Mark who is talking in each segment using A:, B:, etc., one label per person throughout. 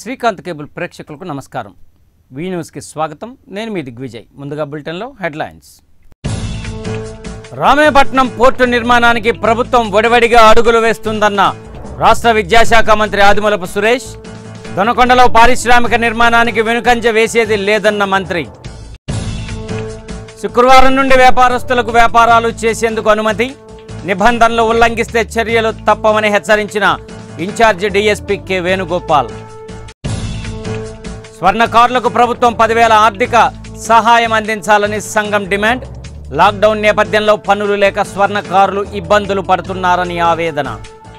A: Srikanth cable ప్రేక్షకులకు నమస్కారం we న్యూస్కి స్వాగతం నేను మీ దిగ్విజయ్ ముందుగా బులెటిన్లో హెడ్లైన్స్ రామేపట్నం పోర్టు నిర్మాణానికి ప్రభుత్వం వడివడిగా అడుగులు వేస్తుందన్న రాష్ట్ర విద్యాశాఖ మంత్రి ఆదిమూలపు సురేష్ దొనకొండలో పారిశ్రామిక నిర్మాణానికి వెనుకంజ వేసేది లేదన్న మంత్రి శుక్రవారం నుండి వ్యాపారస్తులకు వ్యాపారాలు చేసేందుకు అనుమతి నిబంధనలు ఉల్లంఘిస్తే చర్యలు తప్పవని హెచ్చరించిన ఇన్ఛార్జి డీఎస్పీ కె వేణుగోపాల్ స్వర్ణకారులకు ప్రభుత్వం పదివేల ఆర్థిక సహాయం అందించాలని సంఘం డిమాండ్ లాక్డౌన్ నేపథ్యంలో పన్నులు లేక స్వర్ణకారులు ఇబ్బందులు పడుతున్నారని ఆవేదన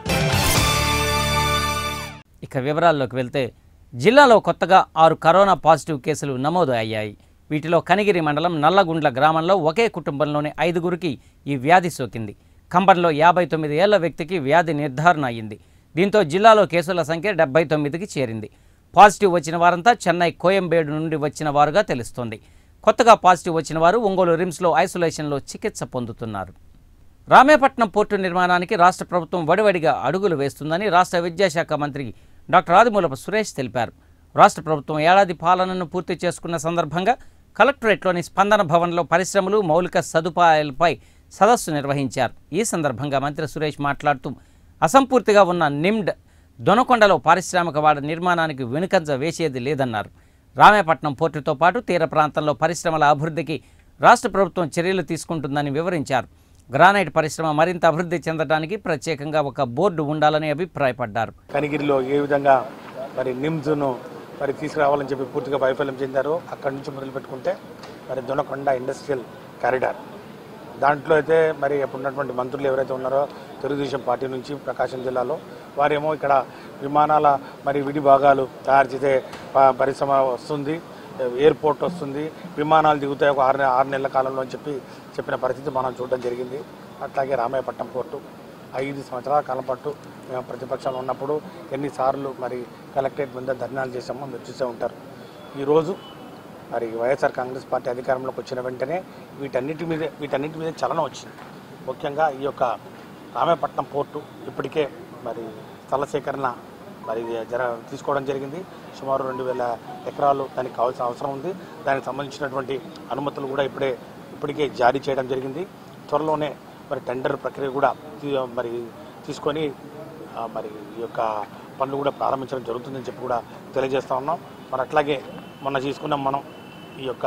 A: ఇక వివరాల్లోకి వెళ్తే జిల్లాలో కొత్తగా ఆరు కరోనా పాజిటివ్ కేసులు నమోదు అయ్యాయి వీటిలో కనిగిరి మండలం నల్లగుండ్ల గ్రామంలో ఒకే కుటుంబంలోని ఐదుగురికి ఈ వ్యాధి సోకింది ఖంబంలో యాభై తొమ్మిది ఏళ్ల వ్యక్తికి వ్యాధి నిర్ధారణ అయింది దీంతో జిల్లాలో కేసుల సంఖ్య డెబ్బై తొమ్మిదికి చేరింది పాజిటివ్ వచ్చిన వారంతా చెన్నై కోయంబేడు నుండి వచ్చిన వారుగా తెలుస్తోంది కొత్తగా పాజిటివ్ వచ్చిన వారు ఒంగోలు రిమ్స్లో ఐసోలేషన్లో చికిత్స పొందుతున్నారు రామేపట్నం పోర్టు నిర్మాణానికి రాష్ట్ర ప్రభుత్వం వడివడిగా అడుగులు వేస్తుందని రాష్ట్ర విద్యాశాఖ మంత్రి డాక్టర్ ఆదిమూలపు సురేష్ తెలిపారు రాష్ట్ర ప్రభుత్వం ఏడాది పాలనను పూర్తి చేసుకున్న సందర్భంగా కలెక్టరేట్లోని స్పందన భవన్లో పరిశ్రమలు మౌలిక సదుపాయాలపై సదస్సు నిర్వహించారు ఈ సందర్భంగా మంత్రి సురేష్ మాట్లాడుతూ అసంపూర్తిగా ఉన్న నిమ్డ్ దొనకొండలో పారిశ్రామిక వాడ నిర్మాణానికి వెనుకంజ వేసేది లేదన్నారు రామేపట్నం పోర్టుతో పాటు తీర ప్రాంతంలో పరిశ్రమల అభివృద్ధికి రాష్ట్ర ప్రభుత్వం చర్యలు తీసుకుంటుందని వివరించారు గ్రానైట్ పరిశ్రమ మరింత అభివృద్ధి చెందడానికి ప్రత్యేకంగా ఒక బోర్డు ఉండాలని అభిప్రాయపడ్డారు
B: కనిగిరిలో ఏ విధంగా మరి నిమ్స్ను మరి తీసుకురావాలని చెప్పి పూర్తిగా వైఫల్యం చెందారో అక్కడి నుంచి మొదలు పెట్టుకుంటే మరి దొనకొండ ఇండస్ట్రియల్ కారిడార్ దాంట్లో అయితే మరి అప్పుడు ఉన్నటువంటి మంత్రులు ఎవరైతే ఉన్నారో తెలుగుదేశం పార్టీ నుంచి ప్రకాశం జిల్లాలో వారేమో ఇక్కడ విమానాల మరి విడి భాగాలు తయారు చేసే ప- పరిశ్రమ వస్తుంది ఎయిర్పోర్ట్ వస్తుంది విమానాలు దిగుతాయి ఒక ఆరు నె- ఆరు నెలల కాలంలో అని చెప్పి చెప్పిన పరిస్థితి మనం చూడడం జరిగింది అట్లాగే రామాయపట్నం పోర్టు ఐదు సంవత్సరాల కాలం పాటు మేము ప్రతిపక్షంలో ఉన్నప్పుడు ఎన్నిసార్లు మరి కలెక్టరేట్ మీద ధర్నాలు చేసామో మీరు చూసే ఉంటారు ఈరోజు మరి వైఎస్ఆర్ కాంగ్రెస్ పార్టీ అధికారంలోకి వచ్చిన వెంటనే వీటన్నిటి మీద వీటన్నిటి మీద చలనం వచ్చింది ముఖ్యంగా ఈ యొక్క రామేపట్నం పోర్టు ఇప్పటికే మరి స్థల సేకరణ మరి జర తీసుకోవడం జరిగింది సుమారు రెండు వేల ఎకరాలు దానికి కావాల్సిన అవసరం ఉంది దానికి సంబంధించినటువంటి అనుమతులు కూడా ఇప్పుడే ఇప్పటికే జారీ చేయడం జరిగింది త్వరలోనే మరి టెండర్ ప్రక్రియ కూడా తీ- మరి తీసుకొని ఆ, మరి ఈ యొక్క పనులు కూడా ప్రారంభించడం జరుగుతుందని చెప్పి కూడా తెలియజేస్తా ఉన్నాం మరి అట్లాగే మొన్న తీసుకున్నాం మనం ఈ యొక్క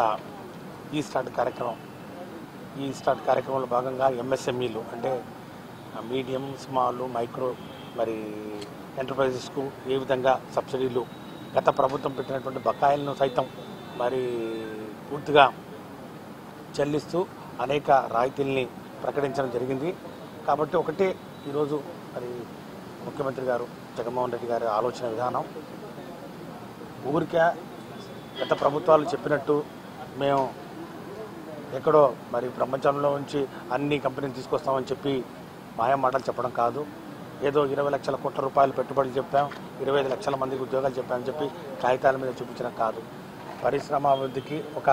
B: ఈ స్టార్ట్ కార్యక్రమం ఈ స్టార్ట్ కార్యక్రమంలో భాగంగా ఎంఎస్ఎంఈలు అంటే మీడియం స్మాల్ మైక్రో మరి ఎంటర్ప్రైజెస్కు ఏ విధంగా సబ్సిడీలు గత ప్రభుత్వం పెట్టినటువంటి బకాయిలను సైతం మరి పూర్తిగా చెల్లిస్తూ అనేక రాయితీల్ని ప్రకటించడం జరిగింది కాబట్టి ఒకటే ఈరోజు మరి ముఖ్యమంత్రి గారు జగన్మోహన్ రెడ్డి గారి ఆలోచన విధానం ఊరికే గత ప్రభుత్వాలు చెప్పినట్టు మేము ఎక్కడో మరి ప్రపంచంలో నుంచి అన్ని కంపెనీలు తీసుకొస్తామని చెప్పి మాయ మాటలు చెప్పడం కాదు ఏదో ఇరవై లక్షల కోట్ల రూపాయలు పెట్టుబడులు చెప్పాం ఇరవై ఐదు లక్షల మందికి ఉద్యోగాలు చెప్పామని చెప్పి కాగితాల మీద చూపించడం కాదు పరిశ్రమ అభివృద్ధికి ఒక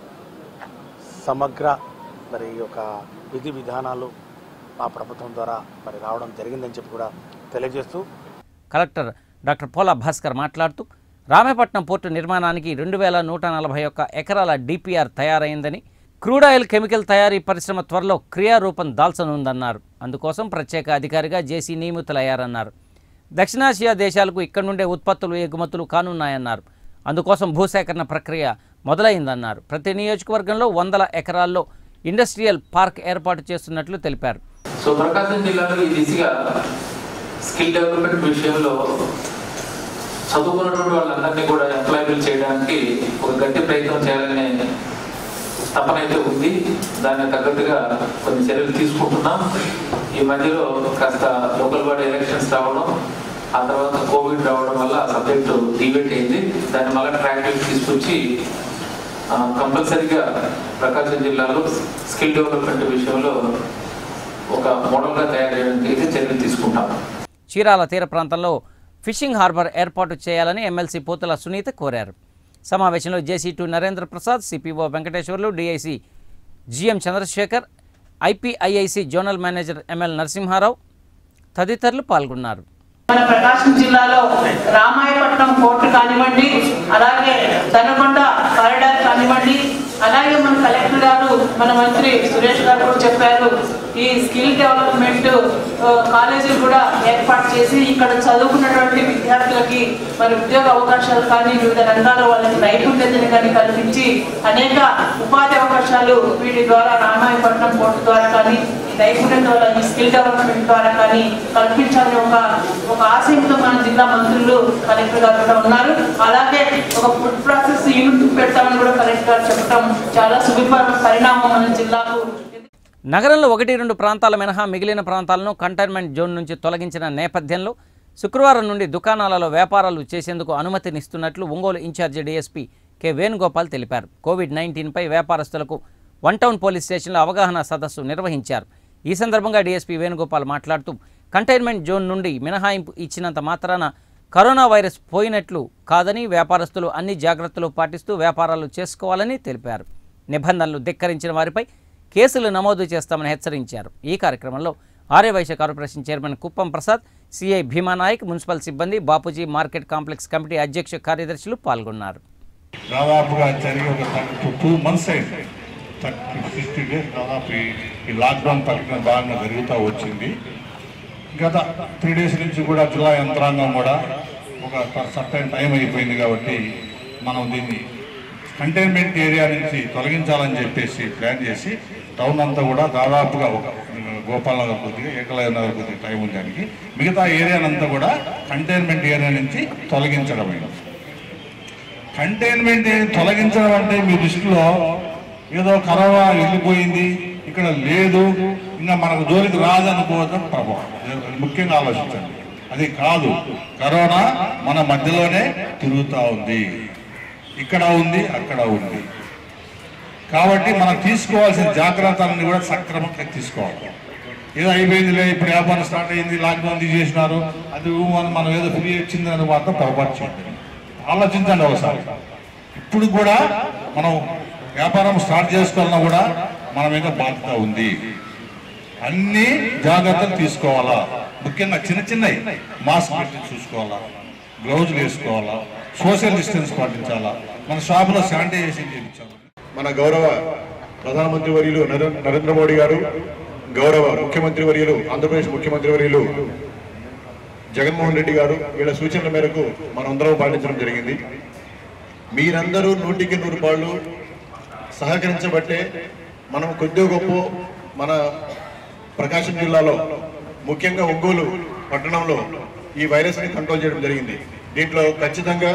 B: సమగ్ర మరి ఒక విధి విధానాలు మా ప్రభుత్వం ద్వారా మరి రావడం జరిగిందని చెప్పి కూడా తెలియజేస్తూ
A: కలెక్టర్ డాక్టర్ పోలా భాస్కర్ మాట్లాడుతూ రామేపట్నం పోర్టు నిర్మాణానికి రెండు వేల నూట నలభై ఒక్క ఎకరాల డిపిఆర్ తయారైందని క్రూడ్ ఆయిల్ కెమికల్ తయారీ పరిశ్రమ త్వరలో క్రియారూపం దాల్చనుందన్నారు అందుకోసం ప్రత్యేక అధికారిగా జేసీ నియమితులయ్యారన్నారు దక్షిణాసియా దేశాలకు ఇక్కడి నుండే ఉత్పత్తులు ఎగుమతులు కానున్నాయన్నారు అందుకోసం భూసేకరణ ప్రక్రియ మొదలైందన్నారు ప్రతి నియోజకవర్గంలో వందల ఎకరాల్లో ఇండస్ట్రియల్ పార్క్ ఏర్పాటు చేస్తున్నట్లు తెలిపారు
C: సో ప్రకాశం జిల్లాలో ఈ దిశగా స్కిల్ డెవలప్మెంట్ విషయంలో చదువుకున్నటువంటి వాళ్ళందరినీ కూడా ఎంప్లాయబుల్ చేయడానికి ఒక గట్టి ప్రయత్నం చేయాలనే తపన అయితే ఉంది దానికి తగ్గట్టుగా కొన్ని చర్యలు తీసుకుంటున్నాం ఈ మధ్యలో కాస్త లోకల్ బాడీ ఎలక్షన్స్ రావడం ఆ తర్వాత కోవిడ్ రావడం వల్ల సబ్జెక్టు డివేట్ అయింది దాన్ని మళ్ళీ ట్రాక్ తీసుకొచ్చి ఆ, కంపల్సరీగా ప్రకాశం జిల్లాలో స్కిల్ డెవలప్మెంట్ విషయంలో ఒక మోడల్గా తయారు చేయడానికి అయితే చర్యలు తీసుకుంటాం
A: చీరాల తీర ప్రాంతంలో ఫిషింగ్ హార్బర్ ఏర్పాటు చేయాలని ఎమ్మెల్సీ పోతుల సునీత కోరారు సమావేశంలో JC two Narendra Prasad CPO Venkateswarlu DIC GM Chandrasekhar IPIIC zonal manager ML Narasimharao తదితరులు పాల్గొన్నారు
D: మన ప్రకాశం జిల్లాలో రామాయపట్నం పోర్టు కానివ్వండి దనకొండ కారిడార్ కానివ్వండి అలాగే మన కలెక్టర్ గారు మన మంత్రి సురేష్ గారు కూడా చెప్పారు ఈ స్కిల్ డెవలప్మెంట్ ఆ, కాలేజీలు కూడా ఏర్పాటు చేసి ఇక్కడ చదువుకున్నటువంటి విద్యార్థులకి మరి ఉద్యోగ అవకాశాలు కానీ వివిధ రంగాల్లో వాళ్ళకి నైపుణ్యతని కానీ కల్పించి అనేక ఉపాధి అవకాశాలు వీటి ద్వారా రామాయపట్నం పోర్టు ద్వారా కానీ ఈ నైపుణ్యత వల్ల ఈ స్కిల్ డెవలప్మెంట్ ద్వారా కానీ కల్పించాలని ఒక ఒక ఆశయంతో మన జిల్లా మంత్రులు కలెక్టర్ గారు కూడా ఉన్నారు అలాగే ఒక ఫుడ్ ప్రాసెస్ యూనిట్ పెడతామని కూడా కలెక్టర్ గారు చెప్పడం చాలా శుభ పరిణామం మన జిల్లాకు
A: నగరంలో ఒకటి రెండు ప్రాంతాల మినహా మిగిలిన ప్రాంతాలను కంటైన్మెంట్ జోన్ నుంచి తొలగించిన నేపథ్యంలో శుక్రవారం నుండి దుకాణాలలో వ్యాపారాలు చేసేందుకు అనుమతినిస్తున్నట్లు ఒంగోలు ఇన్ఛార్జి డీఎస్పీ కె వేణుగోపాల్ తెలిపారు కోవిడ్ నైన్టీన్పై వ్యాపారస్తులకు వన్ టౌన్ పోలీస్ స్టేషన్లో అవగాహన సదస్సు నిర్వహించారు ఈ సందర్భంగా డీఎస్పీ వేణుగోపాల్ మాట్లాడుతూ కంటైన్మెంట్ జోన్ నుండి మినహాయింపు ఇచ్చినంత మాత్రాన కరోనా వైరస్ పోయినట్లు కాదని వ్యాపారస్తులు అన్ని జాగ్రత్తలు పాటిస్తూ వ్యాపారాలు చేసుకోవాలని తెలిపారు నిబంధనలు ధిక్కరించిన వారిపై కేసులు నమోదు చేస్తామని హెచ్చరించారు ఈ కార్యక్రమంలో Aryavysya corporation chairman Kuppam Prasad CI Bhimanayak municipal సిబ్బంది బాపూజీ మార్కెట్ కాంప్లెక్స్ కమిటీ అధ్యక్ష కార్యదర్శులు పాల్గొన్నారు
E: దాదాపుగా జరిగి ఒక థర్టీ టూ మంత్స్ అయింది థర్టీ సిక్స్టీ డేస్ దాదాపు ఈ- ఈ లాక్డౌన్ ప్రకటన బాగా జరుగుతూ వచ్చింది గత త్రీ డేస్ నుంచి కూడా జిల్లా యంత్రాంగం కూడా ఒక సర్టైన్ టైం అయిపోయింది కాబట్టి మనం దీన్ని కంటైన్మెంట్ ఏరియా నుంచి తొలగించాలని చెప్పేసి ప్లాన్ చేసి టౌన్ అంతా కూడా దాదాపుగా ఒక గోపాల్ నగర్ కొద్దిగా ఏకలయ నగర్ కొద్దిగా టైం ఉంది దానికి మిగతా ఏరియానంతా కూడా కంటైన్మెంట్ ఏరియా నుంచి తొలగించడమైంది కంటైన్మెంట్ తొలగించడం అంటే మీ దృష్టిలో ఏదో కరోనా వెళ్ళిపోయింది ఇక్కడ లేదు ఇంకా మనకు జోలికి రాదనుకోవడం ప్రభావం ఇది ముఖ్యంగా ఆలోచించండి అది కాదు కరోనా మన మధ్యలోనే తిరుగుతూ ఉంది ఇక్కడ ఉంది అక్కడ ఉంది కాబట్టి మనం తీసుకోవాల్సిన జాగ్రత్తలన్నీ కూడా సక్రమంగా తీసుకోవాలి ఏదో అయిపోయిందిలే ఇప్పుడు వ్యాపారం స్టార్ట్ అయింది లాక్డౌన్ తీసేసినారు అది ఊ అని మనం ఏదో ఫ్రీ వచ్చింది అని మాత్రం పొరపాటు చేయండి ఆలోచించండి ఒకసారి ఇప్పుడు కూడా మనం వ్యాపారం స్టార్ట్ చేసుకోవాలన్నా కూడా మన మీద బాధ్యత ఉంది అన్ని జాగ్రత్తలు తీసుకోవాలా ముఖ్యంగా చిన్న చిన్నవి మాస్క్ పెట్టి చూసుకోవాలా గ్లౌజులు వేసుకోవాలా సోషల్ డిస్టెన్స్ పాటించాలా మన షాపులో శానిటైజేషన్ చేయించాలి
F: మన గౌరవ ప్రధానమంత్రి వర్యులు నరే- నరేంద్ర మోడీ గారు గౌరవ ముఖ్యమంత్రి వర్యులు ఆంధ్రప్రదేశ్ ముఖ్యమంత్రి వర్యులు జగన్మోహన్ రెడ్డి గారు వీళ్ళ సూచనల మేరకు మనందరం పాటించడం జరిగింది మీరందరూ నూటికి నూరు పాళ్ళు సహకరించబట్టే మనం కొద్దిగా గొప్ప మన ప్రకాశం జిల్లాలో ముఖ్యంగా ఒంగోలు పట్టణంలో ఈ వైరస్ని కంట్రోల్ చేయడం జరిగింది దీంట్లో ఖచ్చితంగా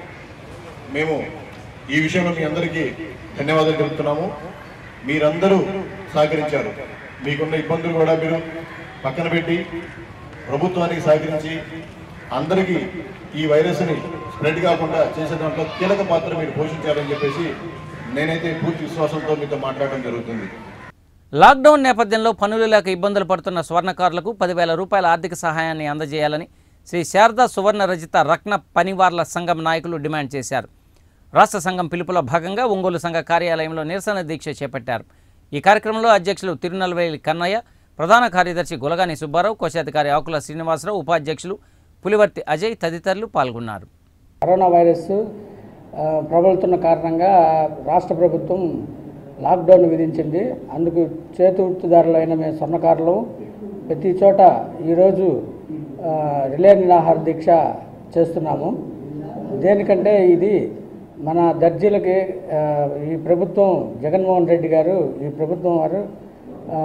F: మేము ఈ విషయంలో మీ అందరికీ ధన్యవాదాలు తెలుపుతున్నాము మీరందరూ సహకరించారు మీకున్న ఇబ్బందులు కూడా మీరు పక్కన పెట్టి ప్రభుత్వానికి సహకరించి అందరికీ ఈ వైరస్ని స్ప్రెడ్ కాకుండా చేసే దాంట్లో కీలక పాత్ర మీరు పోషించారని చెప్పేసి నేనైతే పూర్తి విశ్వాసంతో మీతో మాట్లాడడం జరుగుతుంది
A: లాక్డౌన్ నేపథ్యంలో పనులు లేక ఇబ్బందులు పడుతున్న స్వర్ణకారులకు పదివేల రూపాయల ఆర్థిక సహాయాన్ని అందజేయాలని శ్రీ శారదా సువర్ణ రజిత రత్న పనివార్ల సంఘం నాయకులు డిమాండ్ చేశారు రాష్ట్ర సంఘం పిలుపులో భాగంగా ఒంగోలు సంఘ కార్యాలయంలో నిరసన దీక్ష చేపట్టారు ఈ కార్యక్రమంలో అధ్యక్షులు తిరునల్వేలి కన్నయ్య ప్రధాన కార్యదర్శి గులగాని సుబ్బారావు కోశాధికారి ఆకుల శ్రీనివాసరావు ఉపాధ్యక్షులు పులివర్తి అజయ్ తదితరులు పాల్గొన్నారు
G: కరోనా వైరస్ ఆ, ప్రబలుతున్న కారణంగా రాష్ట్ర ప్రభుత్వం లాక్డౌన్ విధించింది అందుకు చేతి వృత్తిదారులైన మేము స్వర్ణకారులు ప్రతి చోట ఈరోజు ఆ, రిలే నిరాహార దీక్ష చేస్తున్నాము దేనికంటే ఇది మన దర్జీలకి ఆ, ఈ ప్రభుత్వం జగన్మోహన్ రెడ్డి గారు ఈ ప్రభుత్వం వారు ఆ,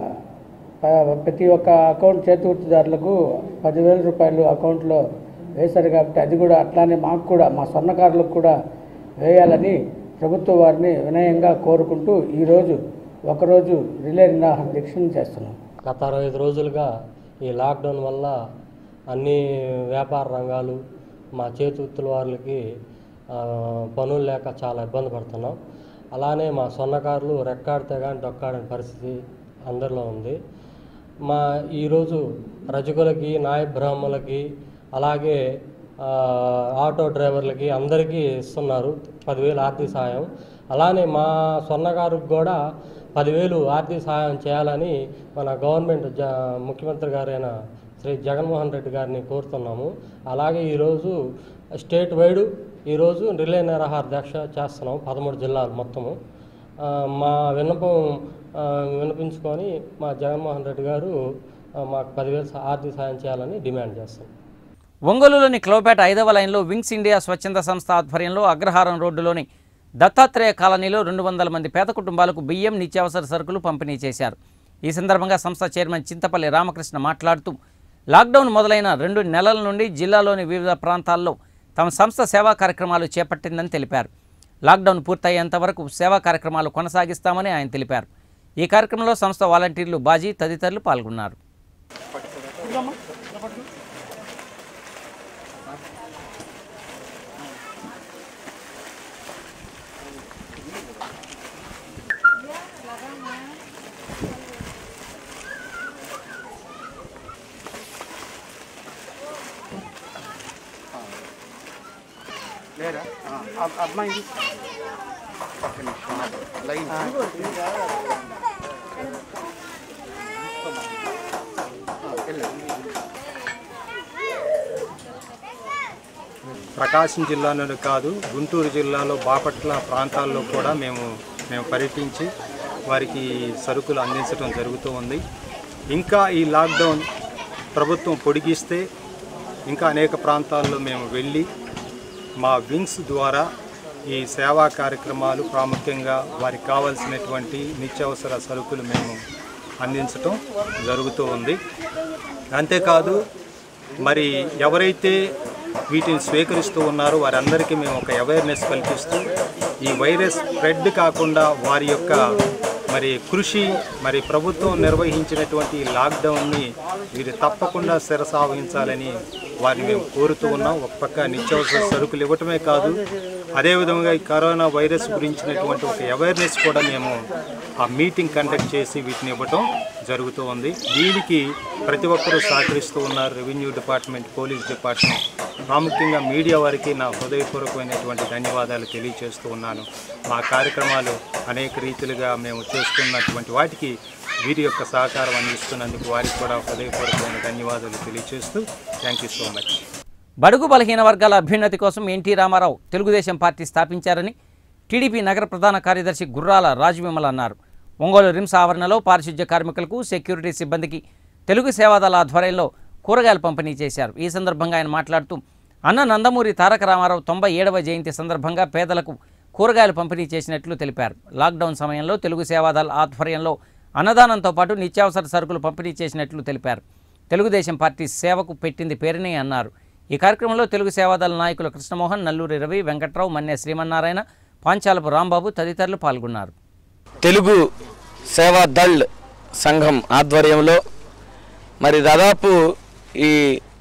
G: ప- ప్రతి ఒక్క అకౌంట్ చేతి వృత్తిదారులకు పదివేల రూపాయలు అకౌంట్లో వేశారు కాబట్టి అది కూడా అట్లానే మాకు కూడా మా స్వర్ణకారులకు కూడా వేయాలని ప్రభుత్వ వారిని వినయంగా కోరుకుంటూ ఈరోజు ఒకరోజు రిలే నిరాహార దీక్షను చేస్తున్నాం
H: గత అరవై ఐదు రోజులుగా ఈ లాక్డౌన్ వల్ల అన్ని వ్యాపార రంగాలు మా చేతి వృత్తుల వాళ్ళకి ఆ, పనులు లేక చాలా ఇబ్బంది పడుతున్నాం అలానే మా సొన్నకారులు రెక్కాడితే కానీ డొక్కాడని పరిస్థితి అందరిలో ఉంది మా ఈరోజు రజకులకి నాయ బ్రాహ్మణులకి అలాగే ఆ, ఆటో డ్రైవర్లకి అందరికీ ఇస్తున్నారు పదివేలు ఆర్థిక సహాయం అలానే మా స్వర్ణకారుకు కూడా పదివేలు ఆర్థిక సహాయం చేయాలని మన గవర్నమెంట్ జ ముఖ్యమంత్రి గారైన శ్రీ జగన్మోహన్ రెడ్డి గారిని కోరుతున్నాము అలాగే ఈరోజు స్టేట్ వైడ్ ఈరోజు రిలే నిరాహార దీక్ష చేస్తున్నాం పదమూడు జిల్లాలు మొత్తము ఆ, మా విన్నపం ఆ, విన్నపించుకొని మా జగన్మోహన్ రెడ్డి గారు ఆ, మాకు పదివేలు సా- ఆర్థిక సాయం చేయాలని డిమాండ్ చేస్తాం
A: ఒంగోలులోని క్లోపేట ఐదవ లైన్లో వింగ్స్ ఇండియా స్వచ్ఛంద సంస్థ ఆధ్వర్యంలో అగ్రహారం రోడ్డులోని దత్తాత్రేయ కాలనీలో రెండు వందల మంది పేద కుటుంబాలకు బియ్యం నిత్యావసర సరుకులు పంపిణీ చేశారు ఈ సందర్భంగా సంస్థ చైర్మన్ చింతపల్లి రామకృష్ణ మాట్లాడుతూ లాక్డౌన్ మొదలైన రెండు నెలల నుండి జిల్లాలోని వివిధ ప్రాంతాల్లో తమ సంస్థ సేవా కార్యక్రమాలు చేపట్టిందని తెలిపారు లాక్డౌన్ పూర్తయ్యేంత వరకు సేవా కార్యక్రమాలు కొనసాగిస్తామని ఆయన తెలిపారు ఈ కార్యక్రమంలో సంస్థ వాలంటీర్లు బాజీ తదితరులు పాల్గొన్నారు
I: ప్రకాశం జిల్లాలోనే కాదు గుంటూరు జిల్లాలో బాపట్ల ప్రాంతాల్లో కూడా మేము మేము పర్యటించి వారికి సరుకులు అందించడం జరుగుతూ ఉంది ఇంకా ఈ లాక్డౌన్ ప్రభుత్వం పొడిగిస్తే ఇంకా అనేక ప్రాంతాల్లో మేము వెళ్ళి మా వింగ్స్ ద్వారా ఈ సేవా కార్యక్రమాలు ప్రాముఖ్యంగా వారికి కావాల్సినటువంటి నిత్యావసర సరుకులు మేము అందించటం జరుగుతూ ఉంది అంతేకాదు మరి ఎవరైతే వీటిని స్వీకరిస్తూ ఉన్నారో వారందరికీ మేము ఒక అవేర్నెస్ కల్పిస్తూ ఈ వైరస్ స్ప్రెడ్ కాకుండా వారి యొక్క మరి కృషి మరి ప్రభుత్వం నిర్వహించినటువంటి ఈ లాక్డౌన్ని వీరు తప్పకుండా శిరసావహించాలని వారిని మేము కోరుతూ ఉన్నాం ఒక పక్క నిత్యావసర సరుకులు ఇవ్వటమే కాదు అదేవిధంగా ఈ కరోనా వైరస్ గురించినటువంటి ఒక అవేర్నెస్ కూడా మేము ఆ మీటింగ్ కండక్ట్ చేసి వీటిని ఇవ్వటం జరుగుతూ ఉంది దీనికి ప్రతి ఒక్కరూ సహకరిస్తూ ఉన్నారు రెవెన్యూ డిపార్ట్మెంట్ పోలీస్ డిపార్ట్మెంట్ ప్రాముఖ్యంగా మీడియా వారికి నా హృదయపూర్వకమైనటువంటి ధన్యవాదాలు తెలియజేస్తూ ఉన్నాను మా కార్యక్రమాలు అనేక రీతిలుగా మేము చేస్తున్నటువంటి వాటికి వీరి యొక్క సహకారం అందిస్తున్నందుకు వారికి కూడా హృదయపూర్వకమైన ధన్యవాదాలు తెలియజేస్తూ థ్యాంక్ యూ సో మచ్
A: బడుగు బలహీన వర్గాల అభ్యున్నతి కోసం ఎన్టీ రామారావు తెలుగుదేశం పార్టీ స్థాపించారని టీడీపీ నగర ప్రధాన కార్యదర్శి గుర్రాల రాజవిమల్ అన్నారు ఒంగోలు రిమ్స్ ఆవరణలో పారిశుధ్య కార్మికులకు సెక్యూరిటీ సిబ్బందికి తెలుగు సేవాదళ ఆధ్వర్యంలో కూరగాయలు పంపిణీ చేశారు ఈ సందర్భంగా ఆయన మాట్లాడుతూ అన్న నందమూరి తారక రామారావు తొంభై ఏడవ జయంతి సందర్భంగా పేదలకు కూరగాయలు పంపిణీ చేసినట్లు తెలిపారు లాక్డౌన్ సమయంలో తెలుగు సేవాదళ ఆధ్వర్యంలో అన్నదానంతో పాటు నిత్యావసర సరుకులు పంపిణీ చేసినట్లు తెలిపారు తెలుగుదేశం పార్టీ సేవకు పెట్టింది పేరునే అన్నారు ఈ కార్యక్రమంలో తెలుగు సేవాదళ నాయకులు కృష్ణమోహన్ నల్లూరి రవి వెంకట్రావు మన్య శ్రీమన్నారాయణ పాంచాలపు రాంబాబు తదితరులు పాల్గొన్నారు
J: తెలుగు సేవా దళ్ సంఘం ఆధ్వర్యంలో మరి దాదాపు ఈ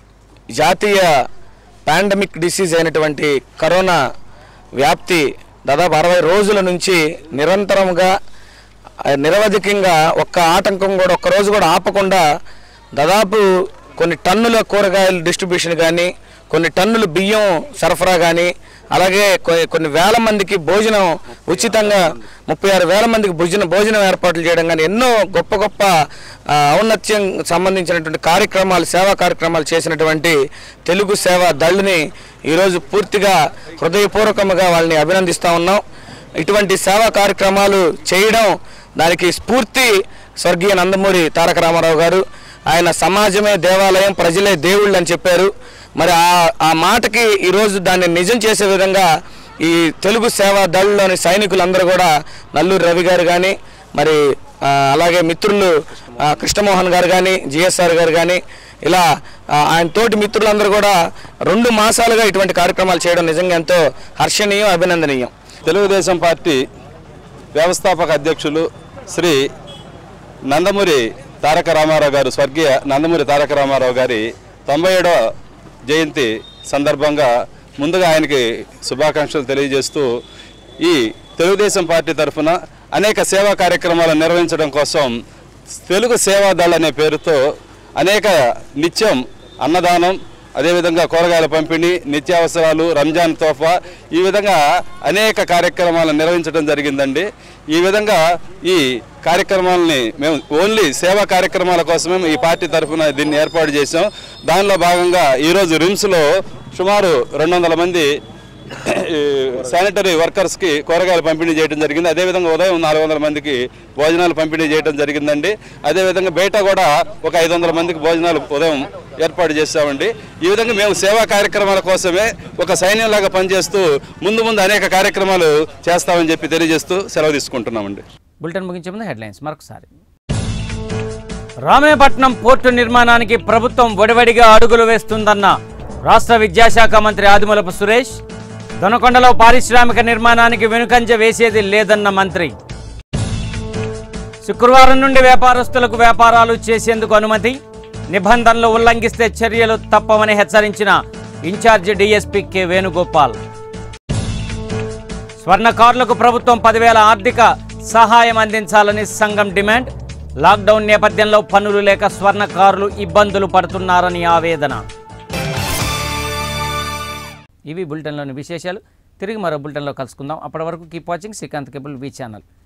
J: జాతీయ పాండమిక్ డిసీజ్ అయినటువంటి కరోనా వ్యాప్తి దాదాపు అరవై రోజుల నుంచి నిరంతరంగా ఆ, నిరవధికంగా ఒక్క ఆటంకం కూడా ఒక్క రోజు కూడా ఆపకుండా దాదాపు కొన్ని టన్నుల కూరగాయల డిస్ట్రిబ్యూషన్ కానీ కొన్ని టన్నుల బియ్యం సరఫరా కానీ అలాగే కొ- కొన్ని వేల మందికి భోజనం ఉచితంగా ముప్పై ఆరు వేల మందికి భోజనం భోజనం ఏర్పాట్లు చేయడం కానీ ఎన్నో గొప్ప గొప్ప ఆ, ఔన్నత్యం సంబంధించినటువంటి కార్యక్రమాలు సేవా కార్యక్రమాలు చేసినటువంటి తెలుగు సేవా దళ్ళని ఈరోజు పూర్తిగా హృదయపూర్వకంగా వాళ్ళని అభినందిస్తూ ఉన్నాం ఇటువంటి సేవా కార్యక్రమాలు చేయడం దానికి స్ఫూర్తి స్వర్గీయ నందమూరి తారక రామారావు గారు ఆయన సమాజమే దేవాలయం ప్రజలే దేవుళ్ళు అని చెప్పారు మరి ఆ ఆ మాటకి ఈరోజు దాన్ని నిజం చేసే విధంగా ఈ తెలుగు సేవా దళలోని సైనికులందరూ కూడా నల్లూరి రవి గారు కానీ మరి ఆ, అలాగే మిత్రులు ఆ, కృష్ణమోహన్ గారు కానీ జిఎస్ఆర్ గారు కానీ ఇలా ఆ, ఆయన తోటి మిత్రులందరూ కూడా రెండు మాసాలుగా ఇటువంటి కార్యక్రమాలు చేయడం నిజంగా ఎంతో హర్షణీయం అభినందనీయం
K: తెలుగుదేశం పార్టీ వ్యవస్థాపక అధ్యక్షులు శ్రీ నందమూరి తారక రామారావు గారు స్వర్గీయ నందమూరి తారక రామారావు గారి తొంభై ఏడవ జయంతి సందర్భంగా ముందుగా ఆయనకి శుభాకాంక్షలు తెలియజేస్తూ ఈ తెలుగుదేశం పార్టీ తరఫున అనేక సేవా కార్యక్రమాలు నిర్వహించడం కోసం తెలుగు సేవా దళ అనే పేరుతో అనేక నిత్యం అన్నదానం అదేవిధంగా కూరగాయల పంపిణీ నిత్యావసరాలు రంజాన్ తోఫా ఈ విధంగా అనేక కార్యక్రమాలను నిర్వహించడం జరిగిందండి ఈ విధంగా ఈ కార్యక్రమాలని మేము ఓన్లీ సేవా కార్యక్రమాల కోసమే ఈ పార్టీ తరఫున దీన్ని ఏర్పాటు చేసాం దానిలో భాగంగా ఈరోజు రిమ్స్లో సుమారు రెండు వందల మంది ఈ శానిటరీ వర్కర్స్కి కూరగాయలు పంపిణీ చేయడం జరిగింది అదేవిధంగా ఉదయం నాలుగు వందల మందికి భోజనాలు పంపిణీ చేయడం జరిగిందండి అదేవిధంగా బయట కూడా ఒక ఐదు వందల మందికి భోజనాలు ఉదయం ఏర్పాటు చేస్తామండి ఈ విధంగా మేము సేవా కార్యక్రమాల కోసమే ఒక సైన్యంలాగా పనిచేస్తూ ముందు ముందు అనేక కార్యక్రమాలు చేస్తామని చెప్పి తెలియజేస్తూ సెలవు తీసుకుంటున్నామండి
A: బులెటిన్ ముగించే ముందు హెడ్లైన్స్ మరొకసారి రామేపట్నం పోర్టు నిర్మాణానికి ప్రభుత్వం వడివడిగా అడుగులు వేస్తుందన్న రాష్ట్ర విద్యాశాఖ మంత్రి ఆదిమూలపు సురేష్ దొనకొండలో పారిశ్రామిక నిర్మాణానికి వెనుకంజ వేసేది లేదన్న మంత్రి శుక్రవారం నుండి వ్యాపారస్తులకు వ్యాపారాలు చేసేందుకు అనుమతి నిబంధనలు ఉల్లంఘిస్తే చర్యలు తప్పవని హెచ్చరించిన ఇన్ఛార్జి డీఎస్పీ కె వేణుగోపాల్ స్వర్ణకారులకు ప్రభుత్వం పదివేల ఆర్థిక సహాయం అందించాలని సంఘం డిమాండ్ లాక్డౌన్ నేపథ్యంలో పనులు లేక స్వర్ణకారులు ఇబ్బందులు పడుతున్నారని ఆవేదన ఇవి బులెటిన్లోని విశేషాలు తిరిగి మరో బులెటిన్లో కలుసుకుందాం అప్పటి వరకు keep watching Srikanth cable V channel